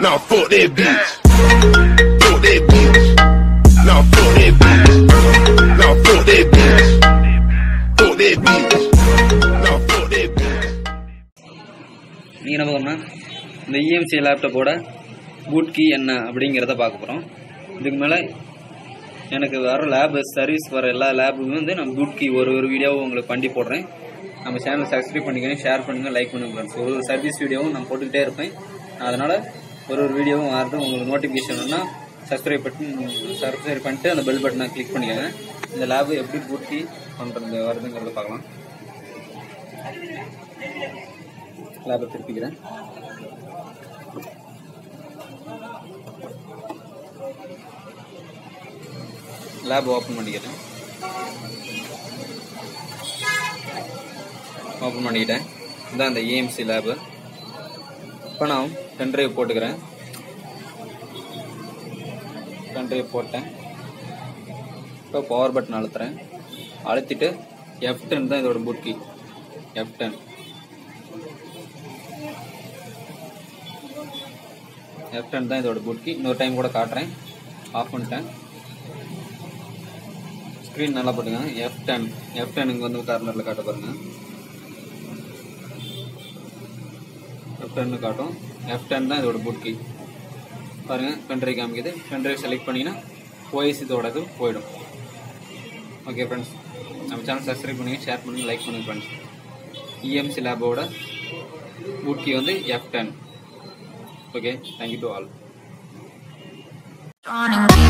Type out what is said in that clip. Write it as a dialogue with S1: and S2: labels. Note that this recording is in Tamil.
S1: Now fuck that bitch. Fuck that bitch. Now fuck that bitch. Now fuck that bitch. Fuck that bitch. Now fuck that bitch.
S2: நீங்கள் என்ன பார்க்கணும்னா இந்த இஎம்சி லேப்டாப்போட பூட் கீ என்ன அப்படிங்கிறத பார்க்க போகிறோம் இதுக்கு மேலே எனக்கு வர லேப் சர்வீஸ் வர எல்லா லேபுக்கும் வந்து நான் பூட் கீ ஒரு ஒரு வீடியோவும் உங்களுக்கு பண்ணி போடுறேன் நம்ம சேனலை சப்ஸ்கிரைப் பண்ணிக்கணும் ஷேர் பண்ணுங்கள் லைக் பண்ணுங்க ஃப்ரெண்ட்ஸ் ஒரு ஒரு சர்வீஸ் வீடியோவும் நான் போட்டுக்கிட்டே இருப்பேன் அதனால் ஒரு ஒரு வீடியோவும் வரது உங்களுக்கு நோட்டிஃபிகேஷன் வேணும்னா சப்ஸ்கிரைப் பண்ணி சப்ஸ்கிரைப் பண்ணிட்டு அந்த பெல் பட்டனை கிளிக் பண்ணிக்கோங்க இந்த லேப் எப்படி பூட் கீ பண்ணுறது வருதுங்கிறத பார்க்கலாம் லேபை திருப்பிக்கிறேன் லேப் ஓப்பன் பண்ணிக்கிறேன் ஓப்பன் பண்ணிக்கிட்டேன் இதான் அந்த ஏஎம்சி லேபு இப்போ நான் பென் ட்ரைவ் போட்டுக்கிறேன் பென் ட்ரைவ் போட்டேன் இப்போ பவர் பட்டன் அழுத்துறேன் அழுத்திட்டு எஃப் டென் தான் இதோட boot key F ten F ten தான் இதோட புட்கி இன்னொரு டைம் கூட காட்டுறேன் ஆஃப் பண்ணிட்டேன் ஸ்க்ரீன் நல்லா போட்டுங்க எஃப் டென் எஃப் டென் இங்கே வந்து கார்னரில் காட்ட பாருங்க எஃப் டென்னு காட்டும் எஃப் டென் தான் இதோட புட்கி பாருங்க பென்ட்ரைவ் காமிக்குது பென்ட்ரைவ் செலக்ட் பண்ணிங்கன்னா ஓஎஸ் இதோட இது போயிடும் ஓகே ஃப்ரெண்ட்ஸ் நம்ம சேனல் சப்ஸ்கிரைப் பண்ணுங்க ஷேர் பண்ணுங்க லைக் பண்ணுங்க ஃப்ரெண்ட்ஸ் இஎம்சி லேபோட புட்கி வந்து F ten okay thank you to all
S3: Dawning.